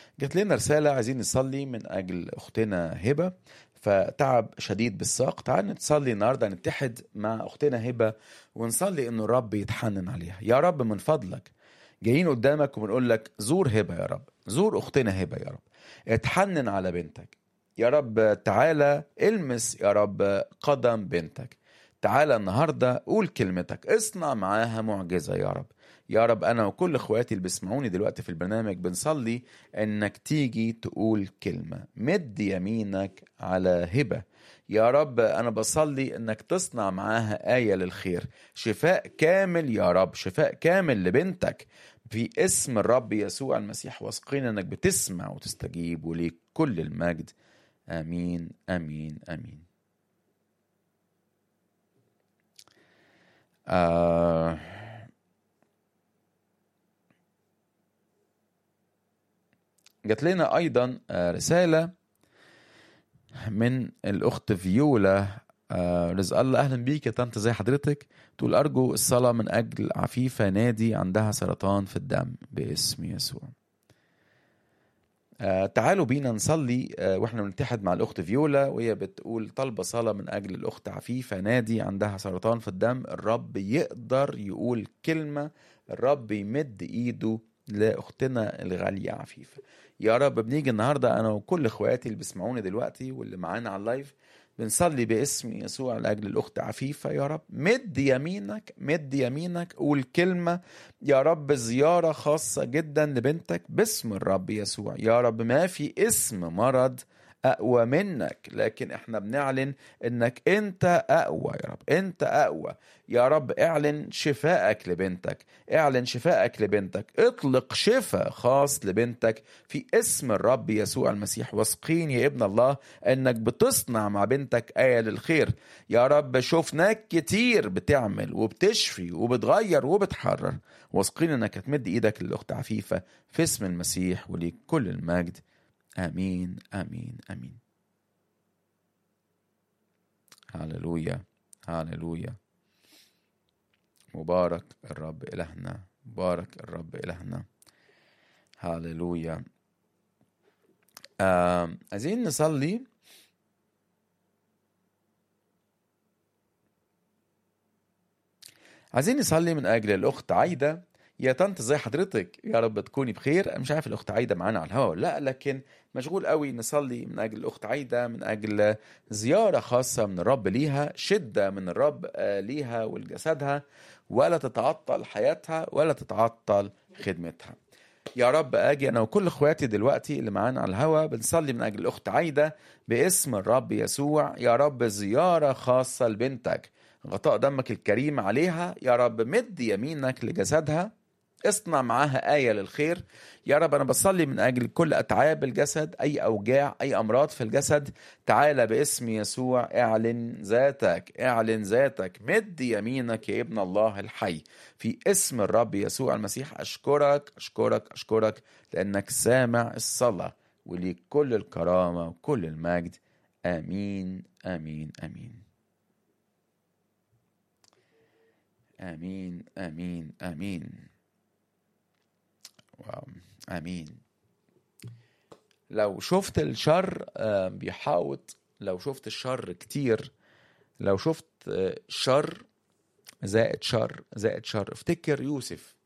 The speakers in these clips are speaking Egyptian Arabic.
جات لنا رسالة عايزين نصلي من أجل أختنا هبة فتعب شديد بالساق تعال نصلي النهاردة نتحد مع أختنا هبة ونصلي إنه الرب يتحنن عليها يا رب من فضلك جايين قدامك وبنقول لك زور هبة يا رب زور أختنا هبة يا رب اتحنن على بنتك يا رب تعالى المس يا رب قدم بنتك تعالى النهاردة قول كلمتك اصنع معاها معجزة يا رب يا رب أنا وكل إخواتي اللي بيسمعوني دلوقتي في البرنامج بنصلي إنك تيجي تقول كلمة مد يمينك على هبة يا رب أنا بصلي إنك تصنع معاها آية للخير شفاء كامل يا رب شفاء كامل لبنتك في اسم الرب يسوع المسيح واثقين إنك بتسمع وتستجيب وليك كل المجد آمين آمين آمين آه جات لنا ايضا رساله من الاخت فيولا رزق الله اهلا بيك يا طنط زي حضرتك تقول ارجو الصلاه من اجل عفيفه نادي عندها سرطان في الدم باسم يسوع تعالوا بينا نصلي واحنا بنتحد مع الاخت فيولا وهي بتقول طالبه صلاه من اجل الاخت عفيفه نادي عندها سرطان في الدم الرب يقدر يقول كلمه الرب يمد ايده لاختنا الغاليه عفيفه يا رب بنيجي النهارده انا وكل اخواتي اللي بيسمعوني دلوقتي واللي معانا على اللايف بنصلي باسم يسوع لاجل الاخت عفيفه يا رب مد يمينك مد يمينك قول كلمه يا رب زياره خاصه جدا لبنتك باسم الرب يسوع يا رب ما في اسم مرض اقوى منك لكن احنا بنعلن انك انت اقوى يا رب انت اقوى يا رب اعلن شفائك لبنتك اعلن شفائك لبنتك اطلق شفاء خاص لبنتك في اسم الرب يسوع المسيح واثقين يا ابن الله انك بتصنع مع بنتك آية للخير يا رب شفناك كتير بتعمل وبتشفي وبتغير وبتحرر واثقين انك هتمد ايدك للاخت عفيفة في اسم المسيح وليك كل المجد امين امين امين هللويا هللويا مبارك الرب الهنا مبارك الرب الهنا هللويا آه عايزين نصلي عايزين نصلي من اجل الاخت عايده يا طنط زي حضرتك يا رب تكوني بخير انا مش عارف الاخت عايده معانا على الهواء ولا لا لكن مشغول قوي نصلي من اجل الاخت عايده من اجل زياره خاصه من الرب ليها شده من الرب ليها ولجسدها ولا تتعطل حياتها ولا تتعطل خدمتها يا رب اجي انا وكل اخواتي دلوقتي اللي معانا على الهوا بنصلي من اجل الاخت عايده باسم الرب يسوع يا رب زياره خاصه لبنتك غطاء دمك الكريم عليها يا رب مد يمينك لجسدها اصنع معاها آية للخير يا رب أنا بصلي من أجل كل أتعاب الجسد أي أوجاع أي أمراض في الجسد تعالى باسم يسوع اعلن ذاتك اعلن ذاتك مد يمينك يا ابن الله الحي في اسم الرب يسوع المسيح أشكرك أشكرك أشكرك لأنك سامع الصلاة وليك كل الكرامة وكل المجد آمين آمين آمين آمين آمين آمين واو. امين لو شفت الشر بيحاوط لو شفت الشر كتير لو شفت شر زائد شر زائد شر افتكر يوسف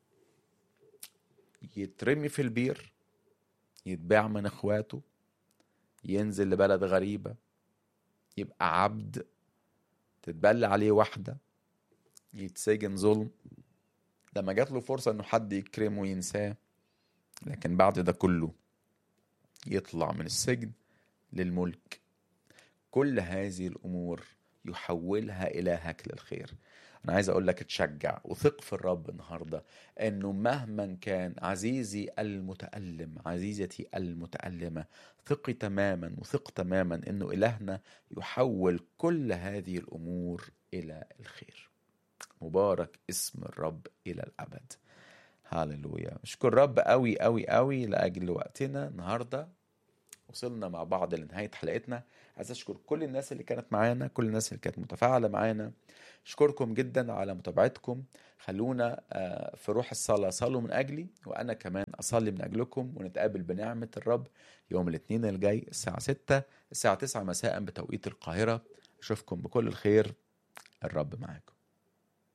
يترمي في البير يتباع من اخواته ينزل لبلد غريبة يبقى عبد تتبلى عليه واحدة يتسجن ظلم لما جات له فرصة انه حد يكرمه وينساه لكن بعد ده كله يطلع من السجن للملك كل هذه الامور يحولها الهك للخير انا عايز اقول لك تشجع وثق في الرب النهارده انه مهما كان عزيزي المتالم عزيزتي المتالمه ثقي تماما وثق تماما انه الهنا يحول كل هذه الامور الى الخير مبارك اسم الرب الى الابد هاللويا اشكر رب قوي قوي قوي لاجل وقتنا النهارده وصلنا مع بعض لنهاية حلقتنا عايز أشكر كل الناس اللي كانت معانا كل الناس اللي كانت متفاعلة معانا أشكركم جدا على متابعتكم خلونا آه، في روح الصلاة صلوا من أجلي وأنا كمان أصلي من أجلكم ونتقابل بنعمة الرب يوم الاثنين الجاي الساعة 6 الساعة 9 مساء بتوقيت القاهرة أشوفكم بكل الخير الرب معاكم